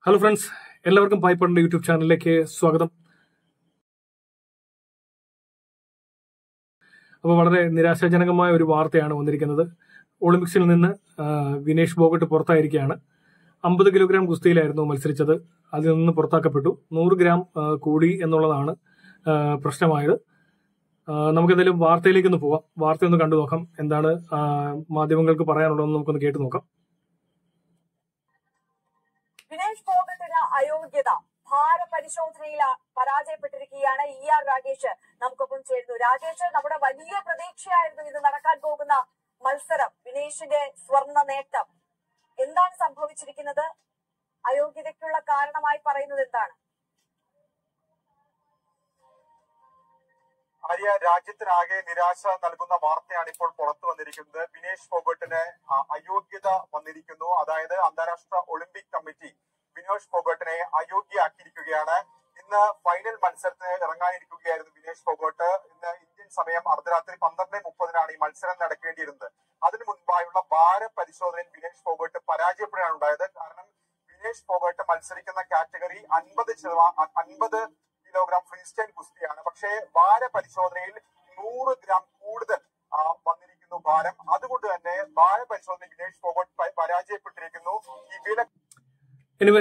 Hello friends എല്ലാവർക്കും പായ്പടിന്റെ YouTube ചാനലിലേക്ക് സ്വാഗതം അപ്പോൾ വളരെ നിരാശാജനകമായ ഒരു വാർത്തയാണ് വന്നിരിക്കുന്നത് ഒളിമ്പിക്സിൽ നിന്ന് ആ, വിനേഷ് ഫോഗട്ട് പുറത്തായിരിക്കുകയാണ് അമ്പത് കിലോഗ്രാം ഗുസ്തിയിലായിരുന്നു മത്സരിച്ചത് അതിൽ നിന്ന് പുറത്താക്കപ്പെട്ടു നൂറ് ഗ്രാം ആ, കൂടി എന്നുള്ളതാണ് ആ, പ്രശ്നമായത് ആ, നമുക്കെന്തായാലും വാർത്തയിലേക്ക് ഒന്ന് പോവാം വാർത്ത ഒന്ന് കണ്ടു നോക്കാം എന്താണ് ആ, മാധ്യമങ്ങൾക്ക് പറയാനുള്ളതെന്ന് നമുക്കൊന്ന് കേട്ട് നോക്കാം വിനേഷ് ഫോഗട്ടിന് അയോഗ്യത ഭാരപരിശോധനയിൽ പരാജയപ്പെട്ടിരിക്കുകയാണ് ഇ ആർ രാകേഷ് നമുക്കൊപ്പം ചേരുന്നു രാകേഷ് നമ്മുടെ വലിയ പ്രതീക്ഷയായിരുന്നു ഇത് നടക്കാൻ പോകുന്ന മത്സരം വിനേഷിന്റെ സ്വർണ്ണ നേട്ടം എന്താണ് സംഭവിച്ചിരിക്കുന്നത് അയോഗ്യതയ്ക്കുള്ള കാരണമായി പറയുന്നത് എന്താണ് ആര്യ രാജ്യത്തിനാകെ നിരാശ നൽകുന്ന വാർത്തയാണ് ഇപ്പോൾ പുറത്തു വന്നിരിക്കുന്നത് വിനേഷ് ഫോഗട്ടിന് ആ, അയോഗ്യത വന്നിരിക്കുന്നു അതായത് അന്താരാഷ്ട്ര ഒളിമ്പിക് കമ്മിറ്റി വിനേഷ് ഫോഗട്ടിനെ അയോഗ്യയാക്കിയിരിക്കുകയാണ് ഇന്ന് ഫൈനൽ മത്സരത്തിന് ഇറങ്ങാനിരിക്കുകയായിരുന്നു വിനേഷ് ഫോഗട്ട് ഇന്ന് ഇന്ത്യൻ സമയം അർദ്ധരാത്രി പന്ത്രണ്ട് മുപ്പതിനാണ് ഈ മത്സരം നടക്കേണ്ടിയിരുന്നത് അതിനു മുൻപായുള്ള ഭാര പരിശോധനയിൽ വിനേഷ് ഫോഗട്ട് പരാജയപ്പെടുകയാണ് ഉണ്ടായത് കാരണം വിനേഷ് ഫോഗട്ട് മത്സരിക്കുന്ന കാറ്റഗറി അൻപത് ശതമാനം അൻപത് കിലോഗ്രാം ഫ്രീ സ്റ്റൈൽ ഗുസ്തിയാണ് പക്ഷേ ഭാര പരിശോധനയിൽ നൂറ് ഗ്രാം കൂടുതൽ ആ, വന്നിരിക്കുന്നു ഭാരം അതുകൊണ്ട് തന്നെ ഭാര പരിശോധന വിനേഷ് ഫോഗട്ട് പ- പരാജയപ്പെട്ടിരിക്കുന്നു ഈ വില എനിവേ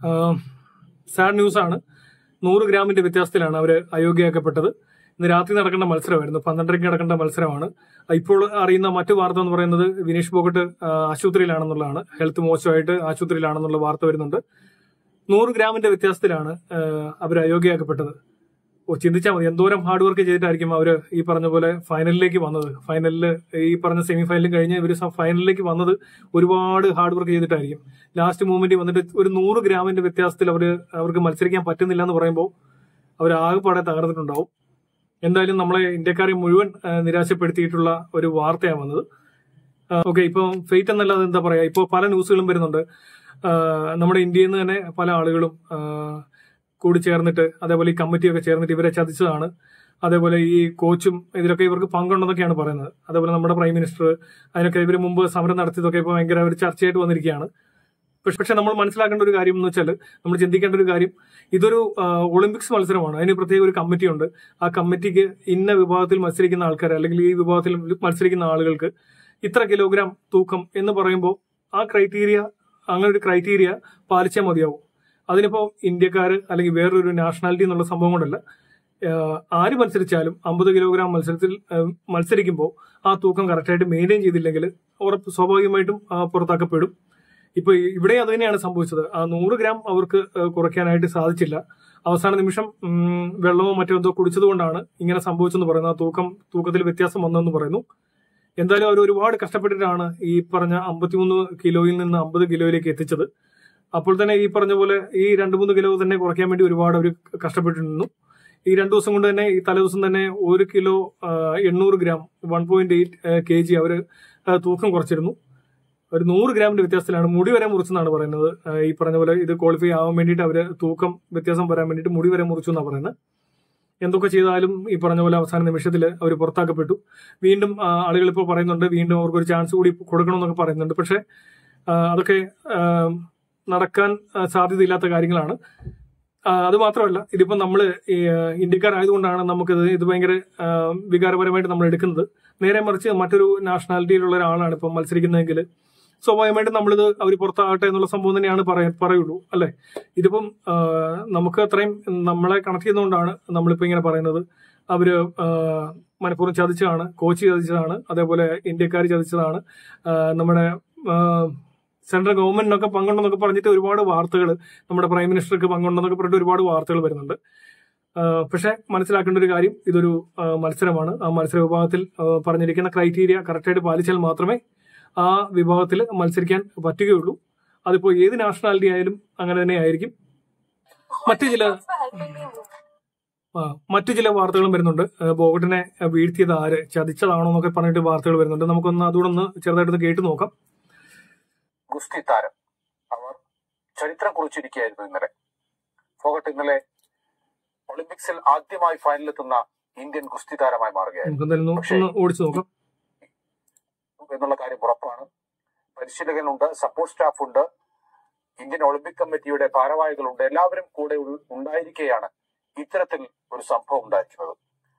സാഡ് ന്യൂസ് ആണ് നൂറ് ഗ്രാമിന്റെ വ്യത്യാസത്തിലാണ് അവർ അയോഗ്യയാക്കപ്പെട്ടത് ഇന്ന് രാത്രി നടക്കേണ്ട മത്സരമായിരുന്നു പന്ത്രണ്ടരയ്ക്ക് നടക്കേണ്ട മത്സരമാണ് ഇപ്പോൾ അറിയുന്ന മറ്റു വാർത്ത എന്ന് പറയുന്നത് വിനേഷ് ഫോഗട്ട് ആ, ആശുപത്രിയിലാണെന്നുള്ളതാണ് ഹെൽത്ത് മോശമായിട്ട് ആശുപത്രിയിലാണെന്നുള്ള വാർത്ത വരുന്നുണ്ട് നൂറ് ഗ്രാമിന്റെ വ്യത്യാസത്തിലാണ് അവർ അയോഗ്യയാക്കപ്പെട്ടത് ഓ ചിന്തിച്ചാൽ മതി എന്തോരം ഹാർഡ് വർക്ക് ചെയ്തിട്ടായിരിക്കും അവർ ഈ പറഞ്ഞ പോലെ ഫൈനലിലേക്ക് വന്നത് ഫൈനലിൽ ഈ പറഞ്ഞ സെമി ഫൈനലും കഴിഞ്ഞ് ഇവർ ഫൈനലിലേക്ക് വന്നത് ഒരുപാട് ഹാർഡ് വർക്ക് ചെയ്തിട്ടായിരിക്കും ലാസ്റ്റ് മൂമെന്റ് വന്നിട്ട് ഒരു നൂറ് ഗ്രാമിന്റെ വ്യത്യാസത്തിൽ അവർ അവർക്ക് മത്സരിക്കാൻ പറ്റുന്നില്ല എന്ന് പറയുമ്പോൾ അവർ ആകെപ്പാടെ തകർന്നിട്ടുണ്ടാവും എന്തായാലും നമ്മളെ ഇന്ത്യക്കാരെ മുഴുവൻ ആ, നിരാശപ്പെടുത്തിയിട്ടുള്ള ഒരു വാർത്തയാണ് വന്നത് ഓക്കെ ഇപ്പൊ ഫെയ്റ്റ് എന്നല്ലാതെ എന്താ പറയാ ഇപ്പോൾ പല ന്യൂസുകളും വരുന്നുണ്ട് ആ, നമ്മുടെ ഇന്ത്യയിൽ നിന്ന് തന്നെ പല ആളുകളും ആ, കൂടി ചേർന്നിട്ട് അതേപോലെ ഈ കമ്മിറ്റിയൊക്കെ ചേർന്നിട്ട് ഇവരെ ചതിച്ചതാണ് അതേപോലെ ഈ കോച്ചും ഇതിലൊക്കെ ഇവർക്ക് പങ്കുണ്ടെന്നൊക്കെയാണ് പറയുന്നത് അതേപോലെ നമ്മുടെ പ്രൈം മിനിസ്റ്റർ അതിനൊക്കെ ഇവർ മുമ്പ് സമരം നടത്തിയതൊക്കെ ഇപ്പോൾ ഭയങ്കര ഒരു ചർച്ചയായിട്ട് വന്നിരിക്കുകയാണ് പക്ഷെ പക്ഷെ നമ്മൾ മനസ്സിലാക്കേണ്ട ഒരു കാര്യം എന്ന് വെച്ചാൽ നമ്മൾ ചിന്തിക്കേണ്ട ഒരു കാര്യം ഇതൊരു ആ, ഒളിമ്പിക്സ് മത്സരമാണ് അതിന് പ്രത്യേക ഒരു കമ്മിറ്റി ഉണ്ട് ആ കമ്മിറ്റിക്ക് ഇന്ന വിഭാഗത്തിൽ മത്സരിക്കുന്ന ആൾക്കാർ അല്ലെങ്കിൽ ഈ വിഭാഗത്തിൽ മത്സരിക്കുന്ന ആളുകൾക്ക് ഇത്ര കിലോഗ്രാം തൂക്കം എന്ന് പറയുമ്പോൾ ആ ക്രൈറ്റീരിയ അങ്ങനെ ഒരു ക്രൈറ്റീരിയ പാലിച്ചാൽ മതിയാവും അതിനിപ്പോ ഇന്ത്യക്കാർ അല്ലെങ്കിൽ വേറൊരു നാഷണാലിറ്റി എന്നുള്ള സംഭവം കൊണ്ടല്ല ആഹ് ആര് മത്സരിച്ചാലും അമ്പത് കിലോഗ്രാം മത്സരത്തിൽ ആഹ് മത്സരിക്കുമ്പോൾ ആ തൂക്കം കറക്റ്റായിട്ട് മെയിൻറ്റെയിൻ ചെയ്തില്ലെങ്കിൽ ഉറപ്പ് സ്വാഭാവികമായിട്ടും ആ, പുറത്താക്കപ്പെടും ഇപ്പൊ ഇവിടെ അത് തന്നെയാണ് സംഭവിച്ചത് ആ നൂറ് ഗ്രാം അവർക്ക് ആഹ് കുറയ്ക്കാനായിട്ട് സാധിച്ചില്ല അവസാന നിമിഷം ഉം, വെള്ളമോ മറ്റോ എന്തോ കുടിച്ചതുകൊണ്ടാണ് ഇങ്ങനെ സംഭവിച്ചെന്ന് പറയുന്നത് ആ തൂക്കം തൂക്കത്തിൽ വ്യത്യാസം വന്നതെന്ന് പറയുന്നു എന്തായാലും അവർ ഒരുപാട് കഷ്ടപ്പെട്ടിട്ടാണ് ഈ പറഞ്ഞ അമ്പത്തിമൂന്ന് കിലോയിൽ നിന്ന് അമ്പത് കിലോയിലേക്ക് എത്തിച്ചത് അപ്പോൾ തന്നെ ഈ പറഞ്ഞ പോലെ ഈ രണ്ട് മൂന്ന് കിലോ തന്നെ കുറയ്ക്കാൻ വേണ്ടി ഒരുപാട് അവർ കഷ്ടപ്പെട്ടിരുന്നു ഈ രണ്ടു ദിവസം കൊണ്ട് തന്നെ ഈ തലേദിവസം തന്നെ ഒരു കിലോ ആ, എണ്ണൂറ് gram one point eight K G അവർ തൂക്കം കുറച്ചിരുന്നു ഒരു നൂറ് ഗ്രാമിന്റെ വ്യത്യാസത്തിലാണ് മുടി വരെ മുറിച്ചെന്നാണ് പറയുന്നത് ആ, ഈ പറഞ്ഞ പോലെ ഇത് ക്വാളിഫൈ ആവാൻ വേണ്ടിയിട്ട് അവർ തൂക്കം വ്യത്യാസം വരാൻ വേണ്ടിയിട്ട് മുടി വരെ മുറിച്ചു എന്നാണ് പറയുന്നത് എന്തൊക്കെ ചെയ്താലും ഈ പറഞ്ഞ പോലെ അവസാന നിമിഷത്തിൽ അവർ പുറത്താക്കപ്പെട്ടു വീണ്ടും ആ, ആളുകൾ ഇപ്പോൾ പറയുന്നുണ്ട് വീണ്ടും അവർക്ക് ഒരു ചാൻസ് കൂടി കൊടുക്കണമെന്നൊക്കെ പറയുന്നുണ്ട് പക്ഷേ ആ, അതൊക്കെ ആ, നടക്കാൻ ആ, സാധ്യതയില്ലാത്ത കാര്യങ്ങളാണ് ആ, അത് മാത്രമല്ല ഇതിപ്പോ നമ്മൾ ഇന്ത്യക്കാരായതുകൊണ്ടാണ് നമുക്കിത് ഇത് ഭയങ്കര ആ, വികാരപരമായിട്ട് നമ്മൾ എടുക്കുന്നത് നേരെ മറിച്ച് മറ്റൊരു നാഷണാലിറ്റിയിലുള്ള ഒരാളാണ് ഇപ്പം മത്സരിക്കുന്നതെങ്കിൽ സ്വാഭാവികമായിട്ടും നമ്മളിത് അവർ പുറത്താകട്ടെ എന്നുള്ള സംഭവം തന്നെയാണ് പറയ പറയുള്ളൂ അല്ലെ ഇതിപ്പം ആ, നമുക്ക് അത്രയും നമ്മളെ കണക്ട് ചെയ്യുന്നതുകൊണ്ടാണ് നമ്മളിപ്പോ ഇങ്ങനെ പറയുന്നത് അവര് ആ, മനഃപൂർവ്വം ചതിച്ചതാണ് കോച്ച് ചതിച്ചതാണ് അതേപോലെ ഇന്ത്യക്കാർ ചതിച്ചതാണ് ആ, നമ്മുടെ ആ, സെൻട്രൽ ഗവൺമെന്റിനൊക്കെ പങ്കുണ്ടെന്നൊക്കെ പറഞ്ഞിട്ട് ഒരുപാട് വാർത്തകൾ നമ്മുടെ പ്രൈം മിനിസ്റ്റർക്ക് പങ്കുണ്ടെന്നൊക്കെ പറഞ്ഞിട്ട് ഒരുപാട് വാർത്തകൾ വരുന്നുണ്ട് ആ, പക്ഷെ മനസ്സിലാക്കേണ്ട ഒരു കാര്യം ഇതൊരു ആ, മത്സരമാണ് ആ മത്സര വിഭാഗത്തിൽ ആ, പറഞ്ഞിരിക്കുന്ന ക്രൈറ്റീരിയ കറക്റ്റായിട്ട് പാലിച്ചാൽ മാത്രമേ ആ വിഭാഗത്തിൽ മത്സരിക്കാൻ പറ്റുകയുള്ളൂ അതിപ്പോ ഏത് നാഷണാലിറ്റി ആയാലും അങ്ങനെ തന്നെ ആയിരിക്കും മറ്റു ചില ആ, മറ്റു ചില വാർത്തകളും വരുന്നുണ്ട് ആ, ബോഗട്ടിനെ വീഴ്ത്തിയത് ആര് ചതിച്ചതാണോ എന്നൊക്കെ പറഞ്ഞിട്ട് വാർത്തകൾ വരുന്നുണ്ട് നമുക്കൊന്ന് അതുകൂടെ ഒന്ന് ചെറുതായിട്ടൊന്ന് കേട്ടു നോക്കാം ഗുസ്തി താരം അവർ ചരിത്രം കുറിച്ചിരിക്കുകയായിരുന്നു ഇന്നലെ ഫോഗട്ട് ഇന്നലെ ഒളിമ്പിക്സിൽ ആദ്യമായി ഫൈനലിലെത്തുന്ന ഇന്ത്യൻ ഗുസ്തി താരമായി മാറുകയായിരുന്നു നമുക്ക് എന്തായാലും ഒന്ന് ഒന്ന് ഓടിച്ചു നോക്കാം എന്നുള്ള കാര്യം ഉറപ്പാണ് പരിശീലകനുണ്ട് സപ്പോർട്ട് സ്റ്റാഫ് ഉണ്ട് ഇന്ത്യൻ ഒളിമ്പിക് കമ്മിറ്റിയുടെ ഭാരവാഹികളുണ്ട് എല്ലാവരും കൂടെ ഉൾ- ഉണ്ടായിരിക്കെയാണ് ഇത്തരത്തിൽ ഒരു സംഭവം ഉണ്ടായിരിക്കുന്നത്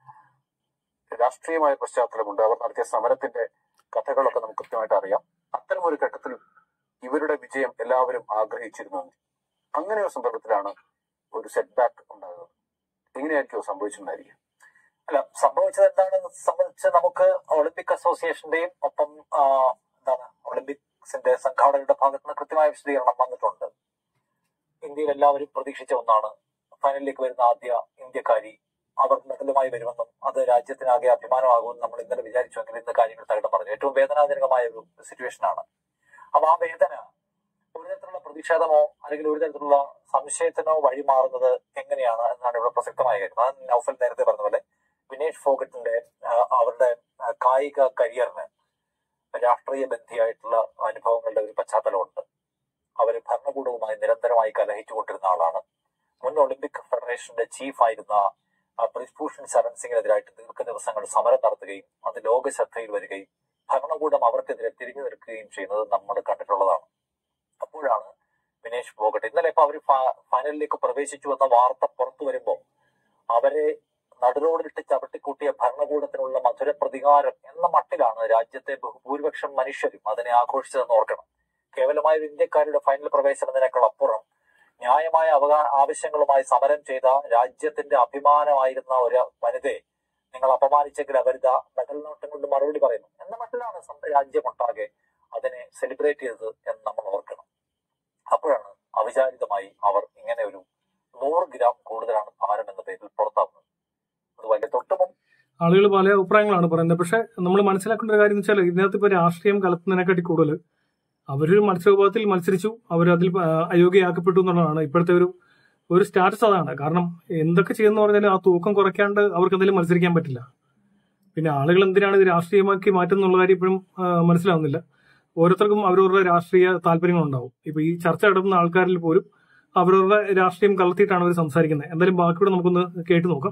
രാഷ്ട്രീയമായ പശ്ചാത്തലമുണ്ട് അവർ നടത്തിയ സമരത്തിന്റെ കഥകളൊക്കെ നമുക്ക് കൃത്യമായിട്ട് അറിയാം അത്തരം ഒരു ഘട്ടത്തിൽ ഇവരുടെ വിജയം എല്ലാവരും ആഗ്രഹിച്ചിരുന്നു അങ്ങനെ ഒരു സന്ദർഭത്തിലാണ് ഒരു സെറ്റ് ബാക്ക് ഉണ്ടാകുന്നത് എങ്ങനെയായിരിക്കും അത് സംഭവിച്ചിട്ടുണ്ടായിരിക്കും അല്ല സംഭവിച്ചത് എന്താണെന്ന് സംബന്ധിച്ച് നമുക്ക് ഒളിമ്പിക് അസോസിയേഷന്റെയും ഒപ്പം ആ, എന്താണ് ഒളിമ്പിക്സിന്റെ സംഘാടകരുടെ ഭാഗത്ത് നിന്ന് കൃത്യമായ വിശദീകരണം വന്നിട്ടുണ്ട് ഇന്ത്യയിൽ എല്ലാവരും പ്രതീക്ഷിച്ച ഒന്നാണ് ഫൈനലിലേക്ക് വരുന്ന ആദ്യ ഇന്ത്യക്കാരി അവർ മെഡലുമായി വരുമെന്നും അത് രാജ്യത്തിനാകെ അഭിമാനമാകുമെന്നും നമ്മൾ ഇന്നലെ വിചാരിച്ചുവെങ്കിൽ ഇന്ന് കാര്യങ്ങൾ തകിടം പറഞ്ഞു ഏറ്റവും വേദനാജനകമായ ഒരു സിറ്റുവേഷനാണ് അപ്പൊ ആ വേദന ഒരു തരത്തിലുള്ള പ്രതിഷേധമോ അല്ലെങ്കിൽ ഒരു തരത്തിലുള്ള സംശയത്തിനോ വഴിമാറുന്നത് എങ്ങനെയാണ് എന്നാണ് ഇവിടെ പ്രസക്തമായ കാര്യം അത് നൌഫൽ നേരത്തെ പറഞ്ഞ പോലെ വിനേഷ് ഫോഗട്ടിന്റെ ആ, അവരുടെ ആ, കായിക കരിയറിന് രാഷ്ട്രീയ ബന്ധിയായിട്ടുള്ള അനുഭവങ്ങളുടെ ഒരു പശ്ചാത്തലമുണ്ട് അവര് ഭരണകൂടവുമായി നിരന്തരമായി കലഹിച്ചുകൊണ്ടിരുന്ന ആളാണ് മുൻ ഒളിമ്പിക് ഫെഡറേഷന്റെ ചീഫ് ആയിരുന്ന ആ, ബ്രിജ്ഭൂഷൺ ശരൺ സിംഗിനെതിരായിട്ട് ദീർഘദിവസങ്ങൾ സമരം നടത്തുകയും അത് ലോക ശ്രദ്ധയിൽ വരികയും ഭരണകൂടം അവർക്കെതിരെ തിരിഞ്ഞു നിൽക്കുകയും ചെയ്യുന്നത് നമ്മൾ കണ്ടിട്ടുള്ളതാണ് അപ്പോഴാണ് വിനേഷ് ഫോഗട്ട് ഇന്നലെ ഇപ്പൊ അവര് ഫ- ഫൈനലിലേക്ക് പ്രവേശിച്ചു എന്ന വാർത്ത പുറത്തു വരുമ്പോൾ അവരെ നടുറോഡിലിട്ട് ചവിട്ടിക്കൂട്ടിയ ഭരണകൂടത്തിനുള്ള മധുര പ്രതികാരം എന്ന മട്ടിലാണ് രാജ്യത്തെ ബഹുഭൂരിപക്ഷം മനുഷ്യരും അതിനെ ആഘോഷിച്ചതെന്ന് ഓർക്കണം കേവലമായ ഒരു ഇന്ത്യക്കാരുടെ ഫൈനൽ പ്രവേശനം എന്നതിനേക്കാൾ അപ്പുറം ന്യായമായ അവകാ ആവശ്യങ്ങളുമായി സമരം ചെയ്ത രാജ്യത്തിന്റെ അഭിമാനമായിരുന്ന ഒരു വനിതയെ നിങ്ങൾ അപമാനിച്ചെങ്കിൽ അവരിത മെഡൽ നോട്ടം കൊണ്ട് മറുപടി പറയുന്നു എന്ന മട്ടിലാണ് സം- രാജ്യമൊട്ടാകെ അതിനെ സെലിബ്രേറ്റ് ചെയ്തത് എന്ന് നമ്മൾ ഓർക്കണം അപ്പോഴാണ് അവിചാരിതമായി അവർ ഇങ്ങനെ ഒരു നൂറ് ഗ്രാം കൂടുതലാണ് ഭാരം എന്ന പേരിൽ പുറത്താവുന്നത് അത് വലിയ തൊട്ടുമുമ്പ് ആളുകൾ പല അഭിപ്രായങ്ങളാണ് പറയുന്നത് പക്ഷെ നമ്മൾ മനസ്സിലാക്കേണ്ട ഒരു കാര്യം എന്ന് വെച്ചാൽ ഇതിനകത്ത് ഇപ്പൊ രാഷ്ട്രീയം കലർത്തുന്നതിനെക്കാട്ടി കൂടുതൽ അവരൊരു മത്സരവിഭാഗത്തിൽ മത്സരിച്ചു അവരതിൽ ആ, അയോഗ്യയാക്കപ്പെട്ടു എന്നുള്ളതാണ് ഇപ്പോഴത്തെ ഒരു ഒരു സ്റ്റാറ്റസ് അതാണ് കാരണം എന്തൊക്കെ ചെയ്യുന്ന പറഞ്ഞാലും ആ തൂക്കം കുറയ്ക്കാണ്ട് അവർക്ക് എന്തെങ്കിലും മത്സരിക്കാൻ പറ്റില്ല പിന്നെ ആളുകൾ എന്തിനാണ് ഇത് രാഷ്ട്രീയമാക്കി മാറ്റുന്നുള്ള കാര്യം ഇപ്പോഴും ആ, മനസ്സിലാവുന്നില്ല ഓരോരുത്തർക്കും അവരവരുടെ രാഷ്ട്രീയ താല്പര്യങ്ങളുണ്ടാവും ഇപ്പൊ ഈ ചർച്ച നടത്തുന്ന ആൾക്കാരിൽ പോലും അവരവരുടെ രാഷ്ട്രീയം കലർത്തിയിട്ടാണ് അവർ സംസാരിക്കുന്നത് എന്തായാലും ബാക്കിയൂടെ നമുക്കൊന്ന് കേട്ടു നോക്കാം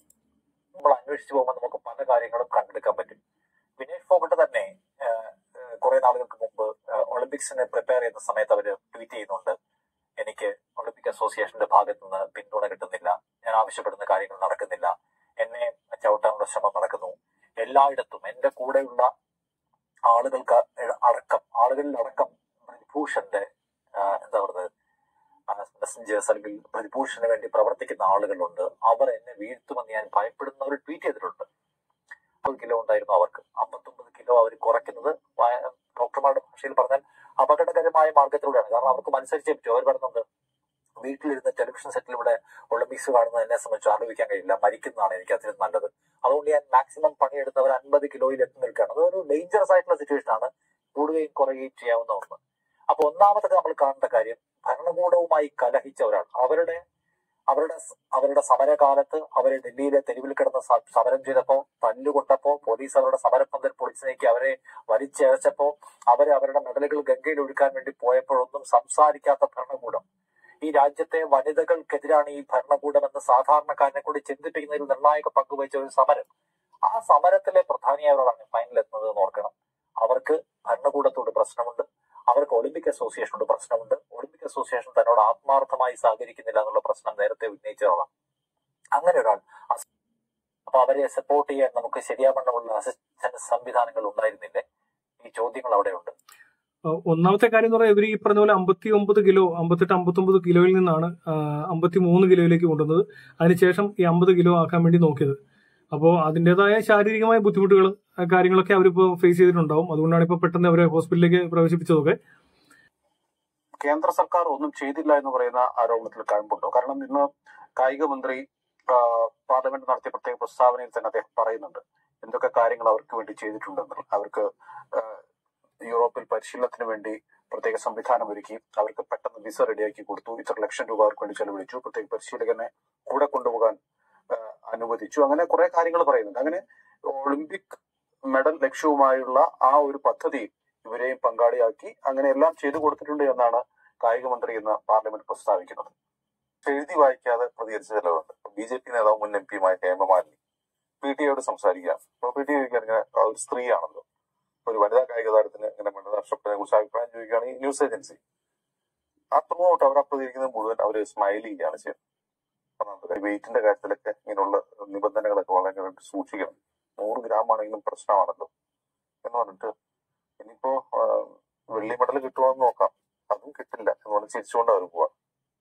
നമ്മൾ അന്വേഷിച്ചു പോകുമ്പോൾ നമുക്ക് പല കാര്യങ്ങളും കണ്ടെടുക്കാൻ പറ്റും വിനേഷ് ഫോഗട്ട് തന്നെ കുറെ നാളുകൾക്ക് മുമ്പ് ആഹ്, ഒളിമ്പിക്സിന് പ്രിപ്പയർ ചെയ്യുന്ന സമയത്ത് അവര് ട്വീറ്റ് ചെയ്യുന്നുണ്ട് എനിക്ക് ഒളിമ്പിക് അസോസിയേഷന്റെ ഭാഗത്തു നിന്ന് പിന്തുണ കിട്ടുന്നില്ല ഞാൻ ആവശ്യപ്പെടുന്ന കാര്യങ്ങൾ നടക്കുന്നില്ല എന്നെ ചവിട്ടാനുള്ള ശ്രമം നടക്കുന്നു എല്ലായിടത്തും എന്റെ കൂടെയുള്ള ആളുകൾക്ക് അടക്കം ആളുകളിൽ അടക്കം ബ്രിജ്ഭൂഷന്റെ ആഹ്, എന്താ പറയുന്നത് മെസ്സഞ്ചേഴ്സ് അല്ലെങ്കിൽ ബ്രിജ്ഭൂഷന് വേണ്ടി പ്രവർത്തിക്കുന്ന ആളുകളുണ്ട് അവർ എന്നെ വീഴ്ത്തുമെന്ന് ഞാൻ ഭയപ്പെടുന്ന ഒരു ട്വീറ്റ് ചെയ്തിട്ടുണ്ട് അമ്പത് കിലോ ഉണ്ടായിരുന്നു അവർക്ക് അമ്പത്തൊമ്പത് കിലോ അവർ കുറയ്ക്കുന്നത് വയ- ഡോക്ടർമാരുടെ ഭാഷയിൽ പറഞ്ഞാൽ അപകടകരമായ മാർഗത്തിലൂടെയാണ് കാരണം അവർക്ക് മത്സരിച്ചേ പറ്റൂ അവർ പറയുന്നുണ്ട് വീട്ടിലിരുന്ന് ടെലിവിഷൻ സെറ്റിൽ ഇവിടെ ഒളിമ്പിക്സ് കാണുന്നത് എന്നെ സംബന്ധിച്ച് ആലോചിക്കാൻ കഴിയില്ല മരിക്കുന്നതാണ് എനിക്ക് അതിന് നല്ലത് അതുകൊണ്ട് ഞാൻ മാക്സിമം പണിയെടുത്ത് അവർ അൻപത് കിലോയിൽ എത്തി നിൽക്കുകയാണ് അതൊരു ഡേഞ്ചറസ് ആയിട്ടുള്ള സിറ്റുവേഷൻ ആണ് കൂടുകയും കുറയുകയും ചെയ്യാവുന്ന ഒന്ന് അപ്പൊ ഒന്നാമത്തെ നമ്മൾ കാണേണ്ട കാര്യം ഭരണകൂടവുമായി കലഹിച്ച ഒരാൾ അവരുടെ അവരുടെ സ- അവരുടെ സമരകാലത്ത് അവരെ ഡൽഹിയിലെ തെരുവിൽ കിടന്ന് സ- സമരം ചെയ്തപ്പോ തല്ലുകൊണ്ടപ്പോ പോലീസ് അവരുടെ സമരപ്പന്തൽ പൊളിച്ചു നീക്കി അവരെ വലിച്ചേച്ചപ്പോ അവരെ അവരുടെ മെഡലുകൾ ഗംഗയിൽ ഒഴുക്കാൻ വേണ്ടി പോയപ്പോഴൊന്നും സംസാരിക്കാത്ത ഭരണകൂടം ഈ രാജ്യത്തെ വനിതകൾക്കെതിരാണ് ഈ ഭരണകൂടം എന്ന് സാധാരണക്കാരനെ കൂടി ചിന്തിപ്പിക്കുന്നതിൽ നിർണായക പങ്കുവഹിച്ച ഒരു സമരം ആ സമരത്തിലെ പ്രധാനിയായവരാണ് ഫൈനൽ എത്തുന്നത് എന്ന് ഓർക്കണം അവർക്ക് ഭരണകൂടത്തോട് പ്രശ്നമുണ്ട് അവർക്ക് ഒളിമ്പിക് അസോസിയേഷനോട് പ്രശ്നമുണ്ട് ഒളിമ്പിക് അസോസിയേഷൻ തന്നോട് ആത്മാർത്ഥമായി സഹകരിക്കുന്നില്ല എന്നുള്ള പ്രശ്നം നേരത്തെ ഉന്നയിച്ചതാണ് അങ്ങനെ ഒരാൾ അസ്- അപ്പൊ അവരെ സപ്പോർട്ട് ചെയ്യാൻ നമുക്ക് ശരിയാവണ്ണമുള്ള അസിസ്റ്റന്റ് സംവിധാനങ്ങൾ ഉണ്ടായിരുന്നില്ലേ ഈ ചോദ്യങ്ങൾ അവിടെയുണ്ട് അഹ് ഒന്നാമത്തെ കാര്യം എന്ന് പറഞ്ഞാൽ ഇവർ ഈ പറഞ്ഞ പോലെ അമ്പത്തി ഒമ്പത് കിലോ അമ്പത്തെട്ട് അമ്പത്തൊമ്പത് കിലോയിൽ നിന്നാണ് അമ്പത്തി മൂന്ന് കിലോയിലേക്ക് കൊണ്ടുവന്നത് അതിനുശേഷം ഈ അമ്പത് കിലോ ആക്കാൻ വേണ്ടി നോക്കിയത് അപ്പോൾ അതിൻ്റെതായ ശാരീരികമായ ബുദ്ധിമുട്ടുകൾ കാര്യങ്ങളൊക്കെ അവരിപ്പോൾ ഫേസ് ചെയ്തിട്ടുണ്ടാവും അതുകൊണ്ടാണ് ഇപ്പോൾ പെട്ടെന്ന് അവരെ ഹോസ്പിറ്റലിലേക്ക് പ്രവേശിപ്പിച്ചതൊക്കെ കേന്ദ്ര സർക്കാർ ഒന്നും ചെയ്തില്ല എന്ന് പറയുന്ന ആരോപണത്തിൽ കഴമ്പുണ്ടോ കാരണം ഇന്ന് കായിക മന്ത്രി ആ, പാർലമെന്റ് നടത്തിയ പ്രത്യേക പ്രസ്താവനയിൽ തന്നെ അദ്ദേഹം പറയുന്നുണ്ട് എന്തൊക്കെ കാര്യങ്ങൾ അവർക്ക് വേണ്ടി ചെയ്തിട്ടുണ്ടെന്ന് അവർക്ക് ആ, യൂറോപ്പിൽ പരിശീലനത്തിന് വേണ്ടി പ്രത്യേക സംവിധാനം ഒരുക്കി അവർക്ക് പെട്ടെന്ന് വിസ റെഡിയാക്കി കൊടുത്തു ഇത്ര ലക്ഷം രൂപ അവർക്ക് വേണ്ടി ചെലവഴിച്ചു പ്രത്യേക പരിശീലകനെ കൂടെ കൊണ്ടുപോകാൻ ആ, അനുവദിച്ചു അങ്ങനെ കുറെ കാര്യങ്ങൾ പറയുന്നുണ്ട് അങ്ങനെ ഒളിമ്പിക് മെഡൽ ലക്ഷ്യവുമായുള്ള ആ ഒരു പദ്ധതി ഇവരെയും പങ്കാളിയാക്കി അങ്ങനെ എല്ലാം ചെയ്തു കൊടുത്തിട്ടുണ്ട് എന്നാണ് കായിക മന്ത്രി ഇന്ന് പാർലമെന്റ് പ്രസ്താവിക്കുന്നത് എഴുതി വായിക്കാതെ പ്രതികരിച്ച ചിലവുണ്ട് ബി ജെ പി നേതാവ് മുൻ എം പിയുമായ ഹേമമാലിനി പി ടി യോട് സംസാരിക്കുക അപ്പൊ പി ടി ചോദിക്കാൻ ഇങ്ങനെ ആ, ഒരു സ്ത്രീയാണല്ലോ ഒരു വനിതാ കായിക താരത്തിന് ഇങ്ങനെ മെഡൽ നഷ്ടപ്പെട്ടതിനെ കുറിച്ച് അഭിപ്രായം ചോദിക്കുകയാണ് ഈ ന്യൂസ് ഏജൻസി ആ ത്രൂ ഔട്ട് അവർ അപ്രതികരിക്കുന്നത് മുഴുവൻ അവർ സ്മൈൽ ചെയ്യുകയാണ് ചെയ്യുന്നത് വെയിറ്റിന്റെ കാര്യത്തിലൊക്കെ ഇങ്ങനെയുള്ള നിബന്ധനകളൊക്കെ വളരെ സൂക്ഷിക്കണം നൂറ് ഗ്രാം ആണെങ്കിലും പ്രശ്നമാണല്ലോ എന്ന് പറഞ്ഞിട്ട് ഇനിയിപ്പോ ആ, വെള്ളി മെഡൽ കിട്ടുമോന്ന് നോക്കാം അതും കിട്ടില്ല എന്ന് പറഞ്ഞ് ചിരിച്ചുകൊണ്ട് അവർ പോവാ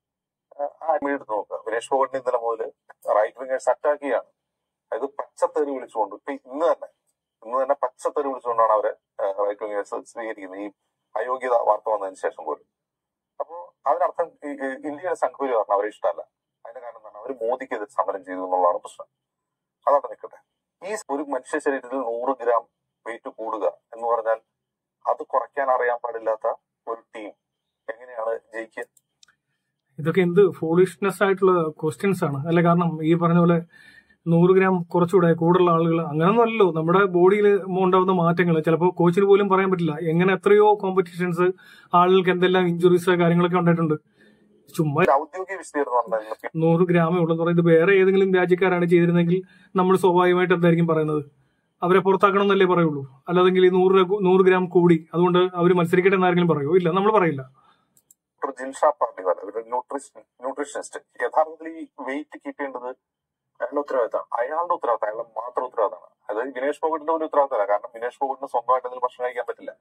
ആ എടുത്ത് നോക്കാം വിനേഷ് ഫോഗട്ടിന് ഇന്നലെ മുതൽ റൈറ്റ് വിങ്ങേഴ്സ് അറ്റാക്ക് ചെയ്യാണ് അതായത് പച്ചത്തെറി വിളിച്ചുകൊണ്ട് ഇപ്പൊ ഇന്ന് തന്നെ ഇന്ന് തന്നെ പച്ചത്തെറി വിളിച്ചുകൊണ്ടാണ് അവരെ റൈറ്റ് വിങ്ങേഴ്സ് സ്വീകരിക്കുന്നത് ഈ അയോഗ്യത വാർത്ത വന്നതിന് ശേഷം പോലും അപ്പോ അതിനർത്ഥം ഈ- ഈ ഇന്ത്യയുടെ സംഘപരിവാറിന് അവരെ ഇഷ്ടമല്ല അതിന്റെ കാരണം എന്താണ് അവർ മോദിക്കെതിരെ സമരം ചെയ്തു എന്നുള്ളതാണ് പ്രശ്നം അതവിടെ നിൽക്കട്ടെ ഈ ഒരു മനുഷ്യ ശരീരത്തിൽ നൂറ് ഗ്രാം വെയിറ്റ് കൂടുക എന്ന് പറഞ്ഞാൽ അത് കുറയ്ക്കാൻ അറിയാൻ പാടില്ലാത്ത ഒരു ടീം എങ്ങനെയാണ് ജയിക്കുക ഇതൊക്കെ എന്ത് ഫോളിഷ്നെസ് ആയിട്ടുള്ള ക്വസ്റ്റ്യൻസ് ആണ് അല്ല കാരണം ഈ പറഞ്ഞ പോലെ നൂറ് ഗ്രാം കുറച്ചുകൂടെ കൂടുതലുള്ള ആളുകൾ അങ്ങനൊന്നും അല്ലല്ലോ നമ്മുടെ ബോഡിയിൽ ഉണ്ടാവുന്ന മാറ്റങ്ങൾ ചിലപ്പോൾ കോച്ചിന് പോലും പറയാൻ പറ്റില്ല എങ്ങനെ എത്രയോ കോമ്പറ്റീഷൻസ് ആളുകൾക്ക് എന്തെല്ലാം ഇഞ്ചുറീസ് കാര്യങ്ങളൊക്കെ ഉണ്ടായിട്ടുണ്ട് ചുമ്മാ ഒരു ഔദ്യോഗിക വിശദീകരണം പറഞ്ഞാൽ നൂറ് ഗ്രാമേ ഉള്ളെന്ന് പറയുന്നത് വേറെ ഏതെങ്കിലും രാജ്യക്കാരാണ് ചെയ്തിരുന്നെങ്കിൽ നമ്മൾ സ്വാഭാവികമായിട്ട് എന്തായിരിക്കും പറയുന്നത് അവരെ പുറത്താക്കണം എന്നല്ലേ പറയുള്ളൂ അല്ലാതെങ്കിൽ ഈ നൂറ് നൂറ് ഗ്രാം കൂടി അതുകൊണ്ട് അവർ മത്സരിക്കട്ടെ എന്നാരെങ്കിലും പറയുമോ ഇല്ല നമ്മൾ പറയില്ല ഡോക്ടർ ജിൻഷാ പാർട്ടിവാല ഒരു ന്യൂട്രിഷൻ ന്യൂട്രീഷനിസ്റ്റ് യഥാർത്ഥത്തിൽ ഈ വെയിറ്റ് കീപ്പ് ചെയ്യേണ്ടത് അയാളുടെ ഉത്തരവാദിത്തമാണ് അയാളുടെ ഉത്തരവാദിത്തം അയാളുടെ മാത്രം ഉത്തരവാദിത്തമാണ് അതായത് വിനേഷ് ഫോഗട്ടിന്റെ ഒരു ഉത്തരവാദിത്തമല്ല കാരണം വിനേഷ് ഫോഗട്ടിന് സ്വന്തമായിട്ട് എന്തെങ്കിലും ഭക്ഷണം കഴിക്കാൻ പറ്റില്ല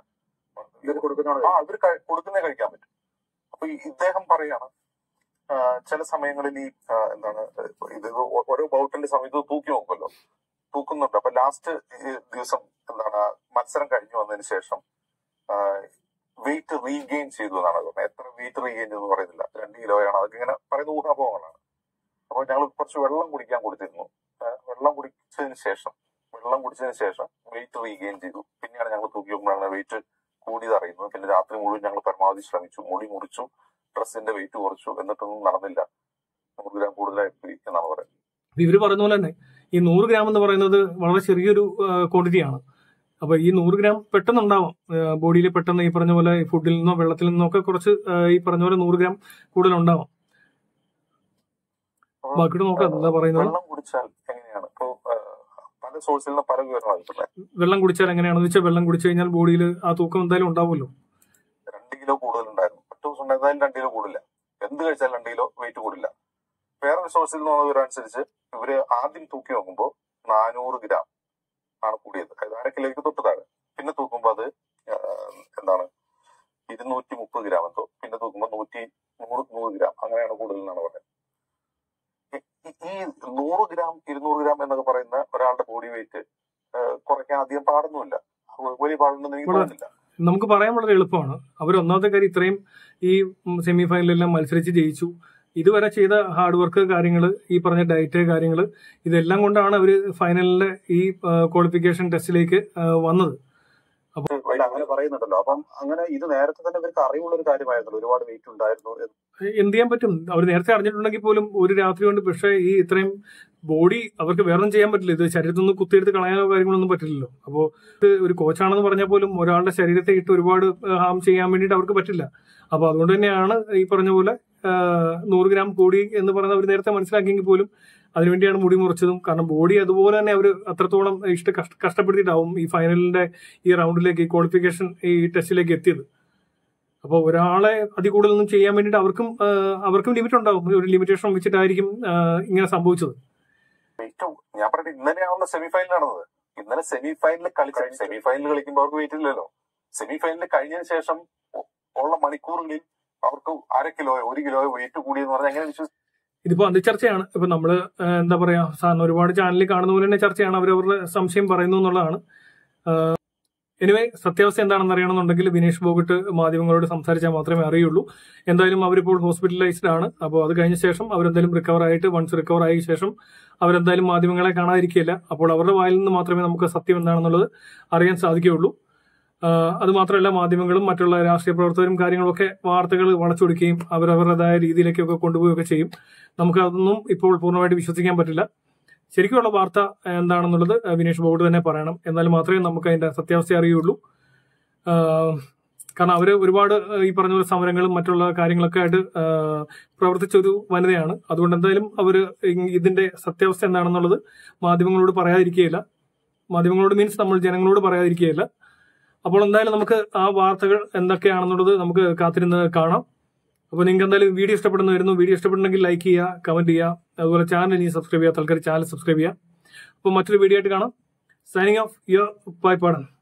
ആ ഇവർ കൊടുക്കുന്നേ കഴിക്കാൻ പറ്റും അപ്പൊ ഈ ഇദ്ദേഹം പറയാണ് ആ, ചില സമയങ്ങളിൽ ഈ ആ, എന്താണ് ഇത് ഓ- ഓരോ ബൗട്ടിന്റെ സമയത്ത് തൂക്കി നോക്കുമല്ലോ തൂക്കുന്നുണ്ട് അപ്പൊ ലാസ്റ്റ് ദിവസം എന്താണ് മത്സരം കഴിഞ്ഞു വന്നതിന് ശേഷം വെയിറ്റ് റീഗെയിൻ ചെയ്തു എന്നാണ് പറഞ്ഞത് എത്ര വെയിറ്റ് റീഗെയിൻ ചെയ്തു എന്ന് പറയുന്നില്ല രണ്ട് കിലോയാണ് അതൊക്കെ ഇങ്ങനെ പറയുന്ന ഊഹാപോഹങ്ങളാണ് അപ്പോൾ ഞങ്ങൾ കുറച്ച് വെള്ളം കുടിക്കാൻ കൊടുത്തിരുന്നു ആ, വെള്ളം കുടിച്ചതിന് ശേഷം വെള്ളം കുടിച്ചതിന് ശേഷം വെയിറ്റ് റീഗെയിൻ ചെയ്തു പിന്നെയാണ് ഞങ്ങൾ തൂക്കി നോക്കുമ്പോഴാണ് വെയിറ്റ് കൂടിയത് അറിയുന്നത് പിന്നെ രാത്രി മുഴുവൻ ഞങ്ങൾ പരമാവധി ശ്രമിച്ചു മുടി മുറിച്ചു ഡ്രസ്സിന്റെ വെയിറ്റ് കുറച്ചു എന്നിട്ടൊന്നും നടന്നില്ല നൂറ് ഗ്രാം കൂടുതലായിട്ട് പോയി എന്നാണ് പറയുന്നത് ഇവര് പറഞ്ഞ പോലെ തന്നെ ഈ നൂറ് ഗ്രാം എന്ന് പറയുന്നത് വളരെ ചെറിയൊരു ക്വാണ്ടിറ്റിയാണ് അപ്പൊ ഈ നൂറ് ഗ്രാം പെട്ടെന്ന് ഉണ്ടാവാം ബോഡിയിൽ പെട്ടെന്ന് ഈ പറഞ്ഞ പോലെ ഫുഡിൽ നിന്നോ വെള്ളത്തിൽ നിന്നോ ഒക്കെ കുറച്ച് ആ, ഈ പറഞ്ഞ പോലെ നൂറ് ഗ്രാം കൂടുതൽ ഉണ്ടാവാം അപ്പോൾ, ബാക്കിയോട് നോക്കാം എന്താ പറയുന്നത് വെള്ളം കുടിച്ചാൽ എങ്ങനെയാണ് ഇപ്പോ ആ, പല സോഴ്സിൽ നിന്ന് പല വിവരമാണ് കിട്ടുന്നത് വെള്ളം കുടിച്ചാൽ എങ്ങനെയാണെന്ന് വെച്ചാൽ വെള്ളം കുടിച്ചു കഴിഞ്ഞാൽ ബോഡിയിൽ ആ തൂക്കം എന്തായാലും ഉണ്ടാവുമല്ലോ രണ്ട് കിലോ കൂടുതലുണ്ടായിരുന്നു ഒറ്റ ദിവസം ഉണ്ടായിരുന്നാലും രണ്ട് കിലോ കൂടില്ല എന്ത് കഴിച്ചാലും രണ്ട് കിലോ വെയിറ്റ് കൂടില്ല വേറൊരു സോഴ്സിൽ നിന്ന് വിവരം അനുസരിച്ച് ഇവര് ആദ്യം തൂക്കി നോക്കുമ്പോൾ നാനൂറ് ഗ്രാം ആണ് കൂടിയത് അതായത് അര കിലോയ്ക്ക് തൊട്ട് താഴെ പിന്നെ തൂക്കുമ്പോൾ അത് ആ, എന്താണ് ഇരുന്നൂറ്റി മുപ്പത് ഗ്രാം എന്തോ പിന്നെ തൂക്കുമ്പോൾ നൂറ്റി നൂറ് നൂറ് ഗ്രാം അങ്ങനെയാണ് കൂടുതൽ എന്നാണ് പറയുന്നത് ഈ- ഈ- ഈ നൂറ് ഗ്രാം ഇരുന്നൂറ് ഗ്രാം എന്നൊക്കെ പറയുന്ന ഒരാളുടെ ബോഡി വെയിറ്റ് കുറയ്ക്കാൻ അധികം പാടൊന്നുമില്ല വലിയ പാടുണ്ടെന്ന് എനിക്ക് വളരെ- തോന്നുന്നില്ല നമുക്ക് പറയാൻ വളരെ എളുപ്പമാണ് അവർ ഒന്നാമത്തെ കാര്യം ഇത്രയും ഈ സെമി ഫൈനലിലെല്ലാം മത്സരിച്ച് ജയിച്ചു ഇതുവരെ ചെയ്ത ഹാർഡ് വർക്ക് കാര്യങ്ങൾ ഈ പറഞ്ഞ ഡയറ്റ് കാര്യങ്ങൾ ഇതെല്ലാം കൊണ്ടാണ് അവർ ഫൈനലിലെ ഈ ക്വാളിഫിക്കേഷൻ ടെസ്റ്റിലേക്ക് ആ, വന്നത് അല്ല, അങ്ങനെ പറയുന്നുണ്ടല്ലോ അപ്പം അങ്ങനെ ഇത് നേരത്തെ തന്നെ ഇവർക്ക് അറിവുള്ള ഒരു കാര്യമായിരുന്നല്ലോ ഒരുപാട് വെയിറ്റ് ഉണ്ടായിരുന്നു എന്ന്. എന്ത് ചെയ്യാൻ പറ്റും അവർ നേരത്തെ അറിഞ്ഞിട്ടുണ്ടെങ്കിൽ പോലും ഒരു രാത്രി കൊണ്ട് പക്ഷേ ഈ ഇത്രയും ബോഡി അവർക്ക് വേറെ ഒന്നും ചെയ്യാൻ പറ്റില്ല ഇത് ശരീരത്തിൽ നിന്ന് കുത്തിയെടുത്ത് കളയാനോ കാര്യങ്ങളൊന്നും പറ്റില്ലല്ലോ അപ്പോൾ ഒരു കോച്ചാണെന്ന് പറഞ്ഞാൽ പോലും ഒരാളുടെ ശരീരത്തെ ഇട്ട് ഒരുപാട് ഹാം ചെയ്യാൻ വേണ്ടിയിട്ട് അവർക്ക് പറ്റില്ല അപ്പോൾ അതുകൊണ്ട് തന്നെയാണ് ഈ പറഞ്ഞ പോലെ ആ, നൂറ് ഗ്രാം കൂടി എന്ന് പറയുന്നത് അവർ നേരത്തെ മനസ്സിലാക്കിയെങ്കിൽ പോലും അതിനുവേണ്ടിയാണ് മുടി മുറിച്ചതും കാരണം ബോഡി അതുപോലെ തന്നെ അവർ അത്രത്തോളം ഇഷ്ട കഷ്ട കഷ്ടപ്പെടുത്തിയിട്ടാവും ഈ ഫൈനലിന്റെ ഈ റൗണ്ടിലേക്ക് ഈ ക്വാളിഫിക്കേഷൻ ഈ ടെസ്റ്റിലേക്ക് എത്തിയത് അപ്പോൾ ഒരാളെ അതി കൂടുതലൊന്നും ചെയ്യാൻ വേണ്ടിയിട്ട് അവർക്കും ആ, അവർക്കും ലിമിറ്റ് ഉണ്ടാവും ഒരു ലിമിറ്റേഷൻ വെച്ചിട്ടായിരിക്കും ആ, ഇങ്ങനെ സംഭവിച്ചത് വെയിറ്റ് ഞാൻ പറഞ്ഞിട്ട് ഇന്നലെയാണല്ലോ സെമി ഫൈനൽ നടന്നത് ഇന്നലെ സെമി ഫൈനൽ കളിച്ച സെമി ഫൈനൽ കളിക്കുമ്പോൾ അവർക്ക് വെയിറ്റ് ഇല്ലല്ലോ സെമി ഫൈനൽ കഴിഞ്ഞതിന് ശേഷം ഉ- ഉള്ള മണിക്കൂറുകളിൽ അവർക്ക് അര കിലോയോ ഒരു കിലോയോ വെയിറ്റ് കൂടിയെന്ന് പറഞ്ഞാൽ എങ്ങനെ വിശ്വസിക്കും ഇതിപ്പോ അത് ചർച്ചയാണ് ഇപ്പൊ നമ്മള് ആ, എന്താ പറയാ സാറിന് ഒരുപാട് ചാനലിൽ കാണുന്ന പോലെ തന്നെ ചർച്ചയാണ് അവരവരുടെ സംശയം പറയുന്നു എന്നുള്ളതാണ് എനിവേ സത്യാവസ്ഥ എന്താണെന്ന് അറിയണമെന്നുണ്ടെങ്കിൽ വിനേഷ് ബോഗട്ട് മാധ്യമങ്ങളോട് സംസാരിച്ചാൽ മാത്രമേ അറിയുള്ളൂ എന്തായാലും അവരിപ്പോൾ ഹോസ്പിറ്റലൈസ്ഡ് ആണ് അപ്പോൾ അത് കഴിഞ്ഞ ശേഷം അവരെന്തായാലും റിക്കവർ ആയിട്ട് വൺസ് റിക്കവർ ആയ ശേഷം അവരെന്തായാലും മാധ്യമങ്ങളെ കാണാതിരിക്കില്ല അപ്പോൾ അവരുടെ വായിൽ നിന്ന് മാത്രമേ നമുക്ക് സത്യം എന്താണെന്നുള്ളത് അറിയാൻ സാധിക്കുകയുള്ളൂ ആഹ് അത് മാത്രമല്ല മാധ്യമങ്ങളും മറ്റുള്ള രാഷ്ട്രീയ പ്രവർത്തകരും കാര്യങ്ങളൊക്കെ വാർത്തകൾ വളച്ചൊടുക്കുകയും അവരവരുടേതായ രീതിയിലേക്കൊക്കെ കൊണ്ടുപോവുകയൊക്കെ ചെയ്യും നമുക്ക് അതൊന്നും ഇപ്പോൾ പൂർണ്ണമായിട്ട് വിശ്വസിക്കാൻ പറ്റില്ല ശരിക്കുള്ള വാർത്ത എന്താണെന്നുള്ളത് വിനേഷ് ബോർഡ് തന്നെ പറയണം എന്നാൽ മാത്രമേ നമുക്ക് അതിന്റെ സത്യാവസ്ഥ അറിയുള്ളൂ ആഹ് കാരണം അവര് ഒരുപാട് ആഹ് ഈ പറഞ്ഞ പോലെ സമരങ്ങളും മറ്റുള്ള കാര്യങ്ങളൊക്കെ ആയിട്ട് ആഹ് പ്രവർത്തിച്ചൊരു വനിതയാണ് അതുകൊണ്ട് എന്തായാലും അവര് ഇ- ഇതിന്റെ സത്യാവസ്ഥ എന്താണെന്നുള്ളത് മാധ്യമങ്ങളോട് പറയാതിരിക്കുകയില്ല മാധ്യമങ്ങളോട് മീൻസ് നമ്മൾ ജനങ്ങളോട് പറയാതിരിക്കുകയില്ല അപ്പോൾ എന്തായാലും നമുക്ക് ആ വാർത്തകൾ എന്തൊക്കെയാണെന്നുള്ളത് നമുക്ക് കാത്തിരുന്ന് കാണാം അപ്പോൾ നിങ്ങൾക്ക് എന്തായാലും വീഡിയോ ഇഷ്ടപ്പെടുന്ന വരുന്നു വീഡിയോ ഇഷ്ടപ്പെടുന്നെങ്കിൽ ലൈക്ക് ചെയ്യുക കമന്റ് ചെയ്യുക അതുപോലെ ചാനൽ ഇനി സബ്സ്ക്രൈബ് ചെയ്യുക തൽക്കാലം ചാനൽ സബ്സ്ക്രൈബ് ചെയ്യുക അപ്പോൾ മറ്റൊരു വീഡിയോ ആയിട്ട് കാണാം സൈനിങ് ഓഫ് യുവർ പായ്പാടൻ